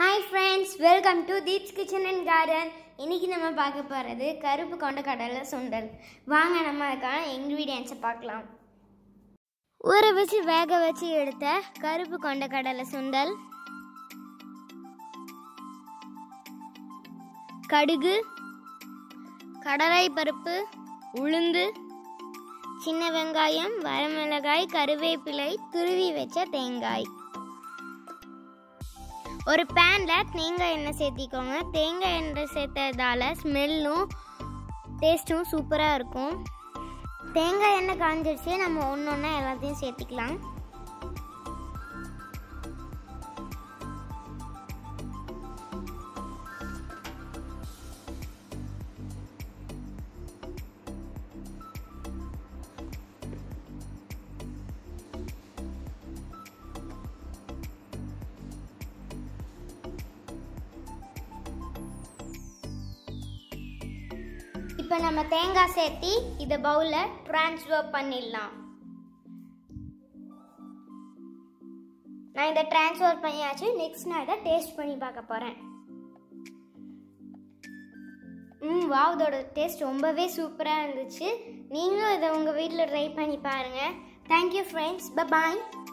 hi friends welcome to தீப்ஸ் kitchen and garden இன்னைக்கு நம்ம பார்க்க போகிறது கருப்பு கொண்ட கடலை சுண்டல் வாங்க நம்ம அதுக்கான இன்க்ரீடியன்ஸை பார்க்கலாம் ஊற வச்சு வேக வச்சு எடுத்த கருப்பு கொண்ட கடலை சுண்டல் கடுகு கடலை பருப்பு உளுந்து சின்ன வெங்காயம் வரமிளகாய் கருவேப்பிலை துருவி வச்ச தேங்காய் ஒரு பேனில் தேங்காய் எண்ணெய் சேர்த்திக்கோங்க தேங்காய் எண்ணெய் சேர்த்ததால ஸ்மெல்லும் டேஸ்ட்டும் சூப்பராக இருக்கும் தேங்காய் எண்ணெய் காஞ்சிருச்சு நம்ம ஒன்று ஒன்றா எல்லாத்தையும் சேர்த்திக்கலாம் இப்போ நம்ம தேங்காய் சேர்த்தி இதை பவுலில் ட்ரான்ஸ்ஃபர் பண்ணிடலாம் நான் இதை ட்ரான்ஸ்ஃபர் பண்ணியாச்சு நெக்ஸ்ட் நான் இதை டேஸ்ட் பண்ணி பார்க்க போகிறேன் ம் வாவ் இதோட டேஸ்ட் ரொம்பவே சூப்பராக இருந்துச்சு நீங்களும் இதை உங்கள் வீட்டில் ட்ரை பண்ணி பாருங்கள் தேங்க்யூ ஃப்ரெண்ட்ஸ் பாய்